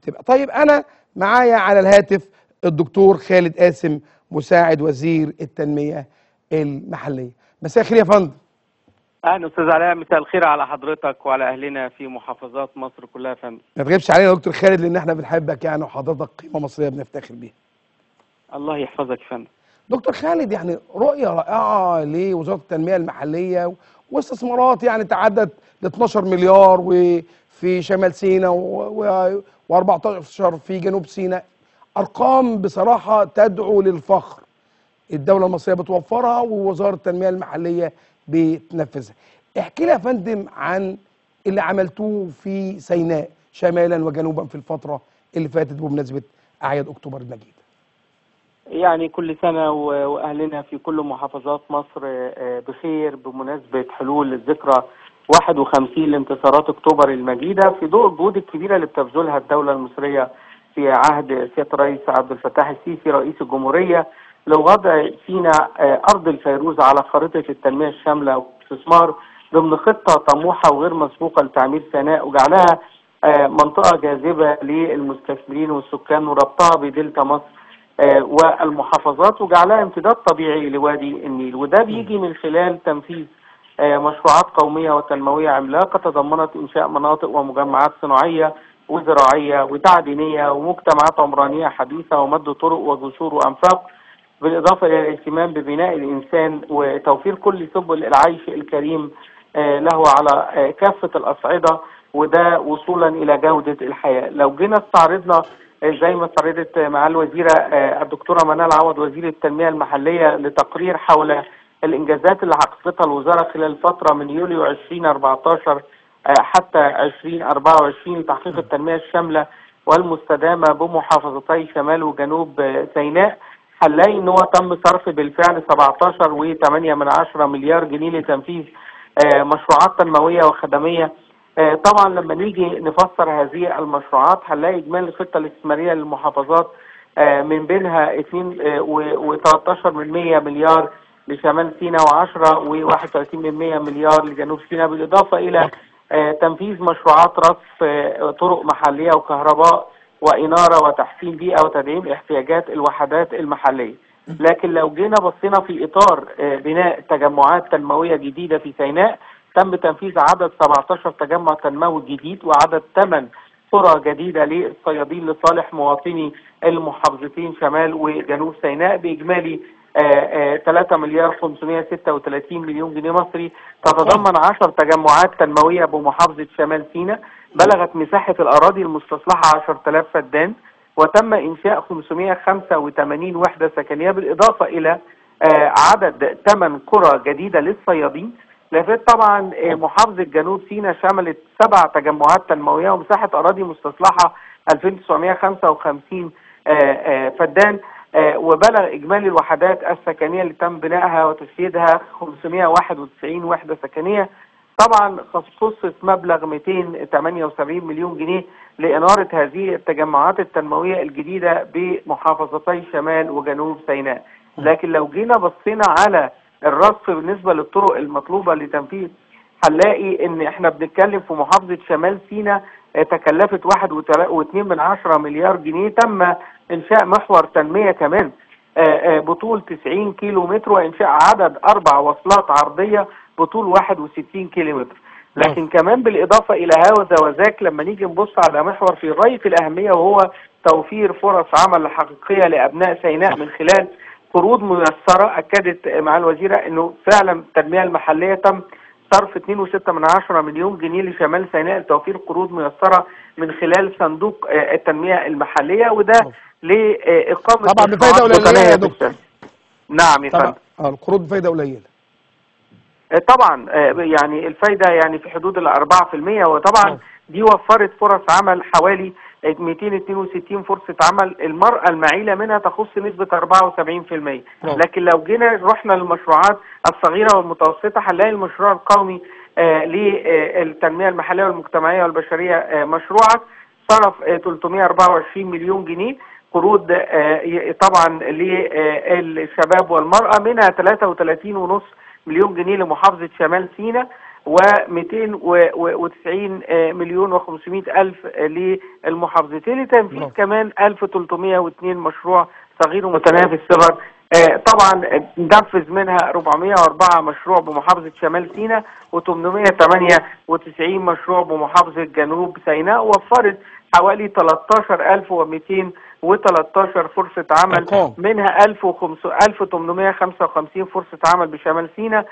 تبقى طيب انا معايا على الهاتف الدكتور خالد قاسم مساعد وزير التنميه المحليه مساء الخير يا فندم اهلا استاذ علاء مساء الخير على حضرتك وعلى اهلنا في محافظات مصر كلها يا فندم ما تغيبش علينا يا دكتور خالد لان احنا بنحبك يعني وحضرتك قيمه مصريه بنفتخر بيها الله يحفظك يا فندم دكتور خالد يعني رؤيه رائعه لوزاره التنميه المحليه واستثمارات يعني تعدت ل 12 مليار وفي شمال سيناء و14 في جنوب سيناء ارقام بصراحه تدعو للفخر الدوله المصريه بتوفرها ووزاره التنميه المحليه بتنفذها احكي لي يا فندم عن اللي عملتوه في سيناء شمالا وجنوبا في الفتره اللي فاتت بمناسبه اعياد اكتوبر المجيد يعني كل سنة و- وأهلنا في كل محافظات مصر آه، بخير بمناسبة حلول الذكرى 51 لانتصارات أكتوبر المجيدة في ضوء الجهود الكبيرة اللي بتبذلها الدولة المصرية في عهد سيادة الرئيس عبد الفتاح السيسي رئيس الجمهورية لوضع فينا آه، أرض الفيروز على خريطة التنمية الشاملة والاستثمار ضمن خطة طموحة وغير مسبوقة لتعمير سيناء وجعلها آه، منطقة جاذبة للمستثمرين والسكان وربطها بدلتا مصر آه، والمحافظات وجعلها امتداد طبيعي لوادي النيل وده بيجي من خلال تنفيذ آه، مشروعات قومية وتنموية عملاقة تضمنت إنشاء مناطق ومجمعات صناعية وزراعية وتعدينية ومجتمعات عمرانية حديثة ومد طرق وجسور وأنفاق بالإضافة إلى الاهتمام ببناء الإنسان وتوفير كل سبل العيش الكريم آه، له على آه، كافة الأصعدة وده وصولا إلى جودة الحياة لو جينا استعرضنا آه، زي ما استعرضت مع الوزيرة آه، الدكتورة منال عوض وزير التنمية المحلية لتقرير حول الإنجازات اللي حققتها الوزارة خلال الفترة من يوليو 2014 آه، حتى 2024 لتحقيق التنمية الشاملة والمستدامة بمحافظتي شمال وجنوب آه، سيناء هنلاقي ان هو تم صرف بالفعل 17 و8 من عشرة مليار جنيه لتنفيذ آه، مشروعات تنموية وخدمية آه، طبعا لما نيجي نفسر هذه المشروعات هنلاقي اجمالي الخطة الاستثمارية للمحافظات آه، من بينها 2 و13 من 100 مليار لشمال سيناء و10 و31 من 100 مليار لجنوب سيناء بالاضافة الى آه، تنفيذ مشروعات رصف آه، طرق محلية وكهرباء وإنارة وتحسين بيئة وتدعيم احتياجات الوحدات المحلية لكن لو جينا بصينا في إطار آه، بناء تجمعات تنموية جديدة في سيناء تم تنفيذ عدد 17 تجمع تنموي جديد وعدد 8 قرى جديدة للصيادين لصالح مواطني المحافظتين شمال وجنوب سيناء بإجمالي آه، آه، 3 مليار 536 مليون جنيه مصري تتضمن 10 تجمعات تنموية بمحافظة شمال سيناء بلغت مساحة الأراضي المستصلحة 10000 فدان وتم إنشاء 585 وحدة سكنية بالإضافة إلى آه، عدد 8 قرى جديدة للصيادين لافت طبعا آه، محافظة جنوب سيناء شملت سبع تجمعات تنموية ومساحة أراضي مستصلحة 2955 آه، آه، فدان آه، وبلغ إجمالي الوحدات السكنية اللي تم بنائها وتشييدها 591 وحدة سكنية طبعا خصصت مبلغ 278 مليون جنيه لإنارة هذه التجمعات التنموية الجديدة بمحافظتي شمال وجنوب سيناء لكن لو جينا بصينا على الرصف بالنسبة للطرق المطلوبة لتنفيذ هنلاقي ان احنا بنتكلم في محافظة شمال سيناء آه، تكلفت واحد وتلا- واتنين من عشرة مليار جنيه تم انشاء محور تنمية كمان آه، آه، بطول 90 كيلو متر وانشاء عدد اربع وصلات عرضية بطول 61 كيلو متر لكن كمان بالاضافة الى هذا وذاك لما نيجي نبص على محور في غاية الاهمية وهو توفير فرص عمل حقيقية لابناء سيناء من خلال قروض ميسرة أكدت مع الوزيرة أنه فعلا التنمية المحلية تم صرف 2.6 من عشرة مليون جنيه لشمال سيناء لتوفير قروض ميسرة من خلال صندوق آه، التنمية المحلية وده لإقامة طبعا بفايدة مشروعات قليلة يا وطنية دكتور. بالسنة. نعم يا طبعا فندم اه القروض بفايده قليله آه، طبعا آه، يعني الفايدة يعني في حدود ال 4% وطبعا دي وفرت فرص عمل حوالي 262 فرصة عمل المرأة المعيلة منها تخص نسبة 74% نعم. لكن لو جينا رحنا للمشروعات الصغيرة والمتوسطة هنلاقي المشروع القومي آه، للتنمية المحلية والمجتمعية والبشرية آه، مشروعك صرف آه، 324 مليون جنيه قروض آه، ي- طبعا للشباب والمرأة منها 33.5 مليون جنيه لمحافظة شمال سيناء و290 مليون و500 ألف للمحافظتين لتنفيذ برافو. كمان 1302 مشروع صغير ومتنافس الصغر آه، طبعا نفذ منها 404 مشروع بمحافظة شمال سيناء و898 مشروع بمحافظة جنوب سيناء وفرت حوالي 13213 فرصة عمل أرقام. منها 1855 فرصة عمل بشمال سيناء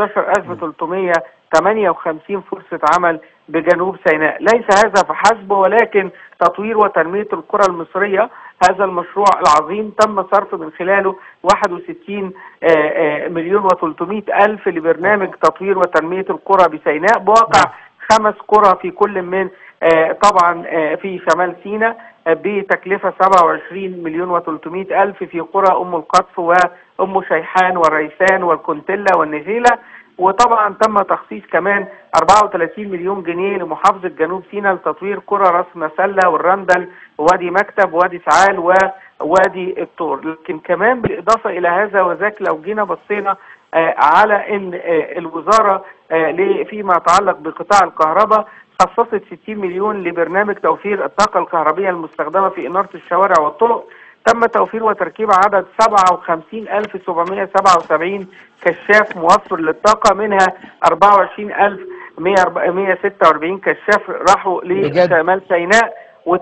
و11358 فرصة عمل بجنوب سيناء ليس هذا فحسب ولكن تطوير وتنمية القرى المصرية هذا المشروع العظيم تم صرف من خلاله 61 آه، آه، مليون و300 ألف لبرنامج تطوير وتنمية القرى بسيناء بواقع خمس قرى في كل من آه، طبعا آه، في شمال سيناء آه، بتكلفة 27 مليون و300 ألف في قرى أم القطف وأم شيحان والريسان والكنتلة والنجيلة وطبعا تم تخصيص كمان 34 مليون جنيه لمحافظة جنوب سيناء لتطوير قرى راس مسلة والرندل ووادي مكتب ووادي سعال ووادي الطور لكن كمان بالإضافة إلى هذا وذاك لو جينا بصينا آه، على ان آه، الوزاره آه، ل- فيما يتعلق بقطاع الكهرباء خصصت 60 مليون لبرنامج توفير الطاقه الكهربيه المستخدمه في اناره الشوارع والطرق تم توفير وتركيب عدد 57777 كشاف موفر للطاقه منها 24146 كشاف راحوا بجد؟ لشمال سيناء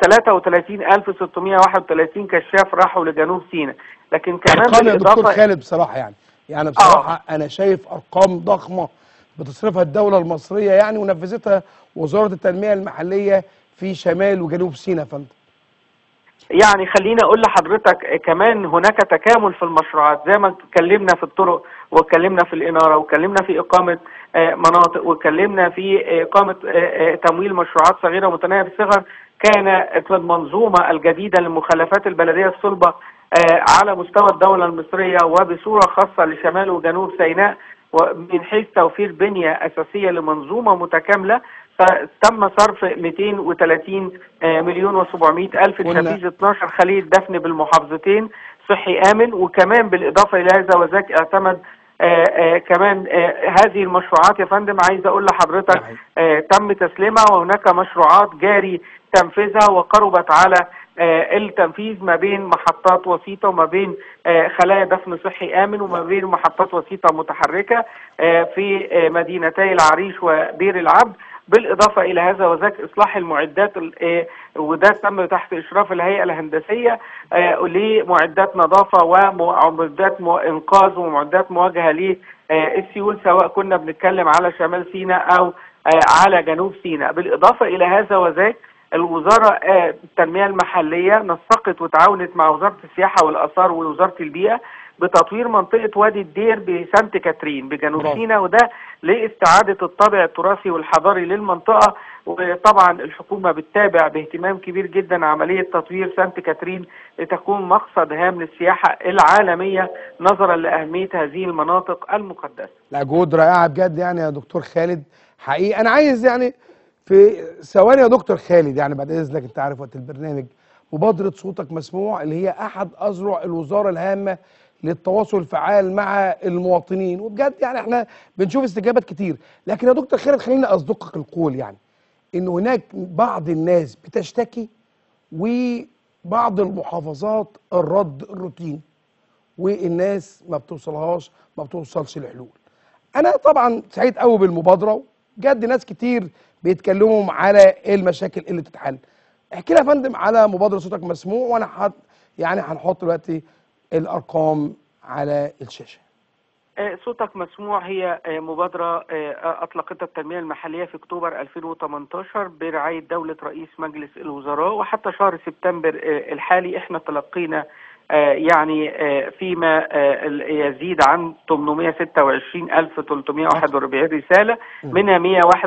و33631 كشاف راحوا لجنوب سيناء لكن كمان ارقام يا دكتور بالاضافه خالد بصراحه يعني يعني بصراحه انا شايف ارقام ضخمه بتصرفها الدوله المصريه يعني ونفذتها وزاره التنميه المحليه في شمال وجنوب سيناء يا فندم يعني خليني اقول لحضرتك كمان هناك تكامل في المشروعات زي ما اتكلمنا في الطرق واتكلمنا في الاناره واتكلمنا في اقامه آه، مناطق واتكلمنا في اقامه آه، آه، تمويل مشروعات صغيره متناهيه الصغر كان في المنظومه الجديده للمخلفات البلديه الصلبه آه، على مستوى الدوله المصريه وبصوره خاصه لشمال وجنوب سيناء ومن حيث توفير بنيه اساسيه لمنظومه متكامله فتم صرف 230 آه، مليون و700 الف قلنا- لتنفيذ 12 خليه دفن بالمحافظتين صحي امن وكمان بالاضافه الى هذا وذاك اعتمد آه آه كمان آه هذه المشروعات يا فندم عايز اقول لحضرتك صحيح. آه تم تسليمها وهناك مشروعات جاري تنفيذها وقربت على آه التنفيذ ما بين محطات وسيطة وما بين آه خلايا دفن صحي آمن وما بين محطات وسيطة متحركة آه في آه مدينتي العريش وبير العبد بالإضافة إلى هذا وذاك إصلاح المعدات ال- آه، وده تم تحت إشراف الهيئة الهندسية آه، لمعدات نظافة ومعدات مو- إنقاذ ومعدات مواجهة للسيول سواء كنا بنتكلم على شمال سيناء أو آه، على جنوب سيناء بالإضافة إلى هذا وذاك الوزارة آه، التنمية المحلية نسقت وتعاونت مع وزارة السياحة والآثار ووزارة البيئة بتطوير منطقة وادي الدير بسانت كاترين بجنوب برافو. سيناء وده لاستعادة الطابع التراثي والحضاري للمنطقة وطبعا الحكومة بتتابع باهتمام كبير جدا عملية تطوير سانت كاترين لتكون مقصد هام للسياحة العالمية نظرا لأهمية هذه المناطق المقدسة لا جهود رائعه بجد يعني يا دكتور خالد حقيقي انا عايز يعني في ثواني يا دكتور خالد يعني بعد اذنك انت عارف وقت البرنامج مبادره صوتك مسموع اللي هي احد اذرع الوزاره الهامه للتواصل الفعال مع المواطنين وبجد يعني احنا بنشوف استجابات كتير لكن يا دكتور خالد خليني اصدقك القول يعني ان هناك بعض الناس بتشتكي وبعض المحافظات الرد الروتيني والناس ما بتوصلهاش ما بتوصلش لحلول انا طبعا سعيد قوي بالمبادره بجد ناس كتير بيتكلموا على ايه المشاكل اللي تتحل احكي لي يا فندم على مبادره صوتك مسموع وانا حط يعني هنحط دلوقتي الارقام على الشاشه آه، صوتك مسموع هي آه، مبادرة آه، أطلقتها التنمية المحلية في أكتوبر 2018 برعاية دولة رئيس مجلس الوزراء وحتى شهر سبتمبر آه، الحالي احنا تلقينا آه، يعني آه، فيما آه، ال- يزيد عن 826341 رسالة منها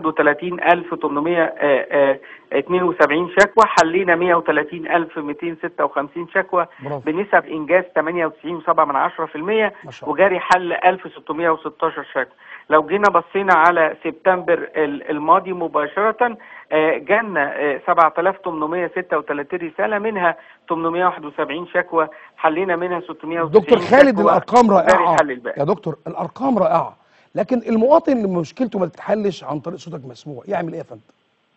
131872 شكوى حلينا 130256 شكوى برافو بنسب إنجاز 98.7% ما شاء الله وجاري حل 1616 شكوى لو جينا بصينا على سبتمبر ال- الماضي مباشرة آه، جالنا آه، 7836 رسالة منها 871 شكوى حلينا منها 690 دكتور خالد شكوى الارقام وجاري رائعه حل الباقي يا دكتور الارقام رائعه لكن المواطن اللي مشكلته ما تتحلش عن طريق صوتك مسموع يعمل ايه يا فندم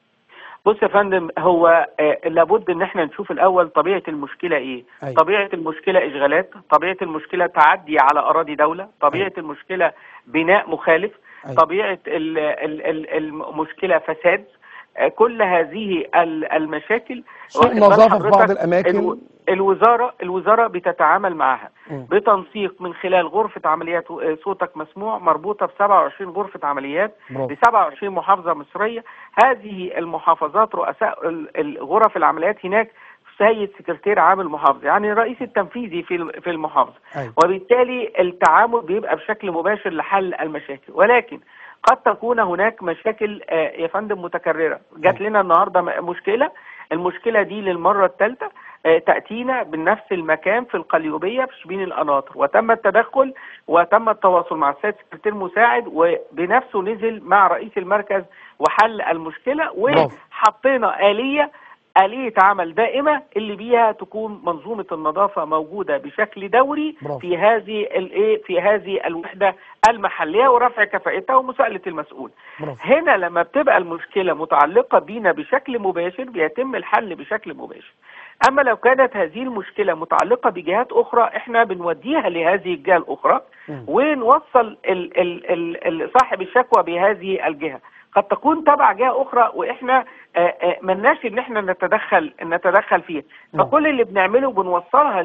بص يا فندم هو آه، لابد ان احنا نشوف الاول طبيعه المشكله ايه أيوة. طبيعه المشكله اشغالات طبيعه المشكله تعدي على اراضي دوله طبيعه أيوة. المشكله بناء مخالف أيوة. طبيعه ال- ال- ال- المشكله فساد آه، كل هذه ال- المشاكل سوء واخد بال نظافة في بعض حضرتك؟ الأماكن. الو- الوزاره الوزاره بتتعامل معها مم. بتنسيق من خلال غرفه عمليات آه، صوتك مسموع مربوطه ب 27 غرفه عمليات برافو. ب 27 محافظة مصرية هذه المحافظات رؤساء ال- ال- غرف العمليات هناك سيد سكرتير عام المحافظة يعني الرئيس التنفيذي في الم- في المحافظة أيوة. وبالتالي التعامل بيبقى بشكل مباشر لحل المشاكل ولكن قد تكون هناك مشاكل آه، يا فندم متكررة جات لنا النهاردة م- مشكلة المشكلة دي للمرة الثالثة آه، تأتينا بنفس المكان في القليوبية في شبين القناطر وتم التدخل وتم التواصل مع السيد سكرتير مساعد وبنفسه نزل مع رئيس المركز وحل المشكلة برافو. وحطينا آلية آلية عمل دائمة اللي بيها تكون منظومة النظافة موجودة بشكل دوري برافو. في هذه الايه في هذه الوحدة المحلية ورفع كفاءتها ومساءلة المسؤول. برافو. هنا لما بتبقى المشكلة متعلقة بينا بشكل مباشر بيتم الحل بشكل مباشر. أما لو كانت هذه المشكلة متعلقة بجهات أخرى إحنا بنوديها لهذه الجهة الأخرى مم. ونوصل ال ال ال ال صاحب الشكوى بهذه الجهة. قد تكون تبع جهة أخرى وإحنا آه، آه، ملناش إن إحنا نتدخل نتدخل فيها. نعم. فكل اللي بنعمله بنوصلها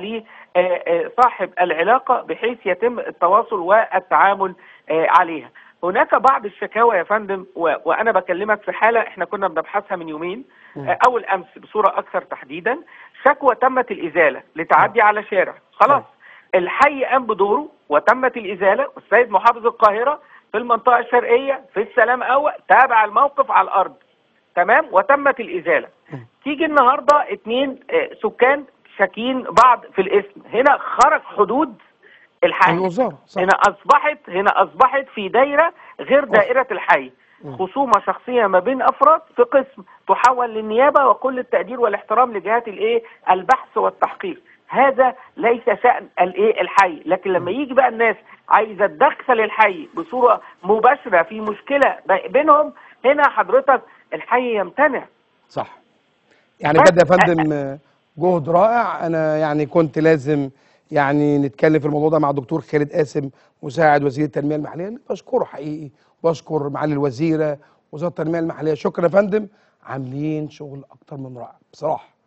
لصاحب العلاقة بحيث يتم التواصل والتعامل آه، عليها. هناك بعض الشكاوى يا فندم و- وانا بكلمك في حاله احنا كنا بنبحثها من يومين مم. آه، اول امس بصوره اكثر تحديدا شكوى تمت الازاله لتعدي على شارع خلاص الحي قام بدوره وتمت الازاله والسيد محافظ القاهره في المنطقه الشرقيه في السلام اول تابع الموقف على الارض تمام وتمت الازاله مم. تيجي النهارده اتنين آه، سكان شاكين بعض في الاسم هنا خرج حدود الحي الوزارة صح هنا اصبحت هنا اصبحت في دايره غير دائره الحي مم. خصومه شخصيه ما بين افراد في قسم تحول للنيابه وكل التقدير والاحترام لجهات الايه البحث والتحقيق هذا ليس شان الايه الحي لكن لما يجي بقى الناس عايزه تدخل الحي بصوره مباشره في مشكله ب- بينهم هنا حضرتك الحي يمتنع صح يعني بس- بجد يا فندم آه، جهد رائع انا يعني كنت لازم يعني نتكلم في الموضوع ده مع دكتور خالد قاسم مساعد وزير التنميه المحليه اللي بشكره حقيقي بشكر معالي الوزيره وزاره التنميه المحليه شكرا يا فندم عاملين شغل اكتر من رائع بصراحه